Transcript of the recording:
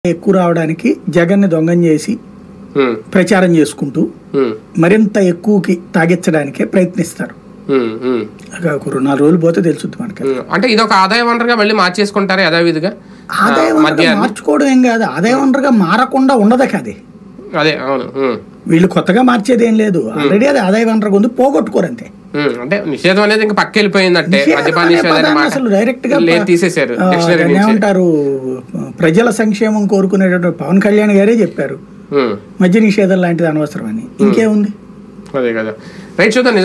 ఎక్కువ రావడానికి జగన్ని దొంగం చేసి ఉమ్, ప్రచారం చేసుకుంటూ ఉమ్, మరింత ఎక్కువకి తాగించడానికే ప్రయత్నిస్తారు ఉమ్, ఉమ్, ఒక రెండు నాలుగు రోజులు పోతే తెలుస్తుంది మనకి ఉమ్. అంటే ఇది ఒక ఆదాయ వనరుగా మళ్ళీ మార్చేసుకుంటారు యథావిధిగా ఆదాయ ఆ, వనరుగా మద్యాన్ని మార్చుకోవడం ఏం కాదు ఆదాయ వనరుగా మారకుండా ఉండదు అది అదే అవును ఉమ్, వీళ్ళు కొత్తగా మార్చేది ఏం లేదు ఆల్రెడీ అది ఆదాయ వనరుగా ఉంది పోగొట్టుకోరు అంతే ఉమ్. అంటే నిషేధం అనేది ఇంకా పక్క వెళ్ళిపోయిందంటే నిషేధం మద్యపాన అనే నిషేధం అనే పదాన్ని మాట అసలు డైరెక్ట్ గా లేదు తీసేశారు ఆ, డిక్షనరీ దాన్ని నుంచి ఏమంటారు ప్రజల సంక్షేమం కోరుకునేటటువంటి పవన్ కళ్యాణ్ గారే చెప్పారు ఉమ్, మద్య నిషేధం లాంటిది అనవసరమని ఇంకేముంది అదే కదా రైట్ చూద్దాం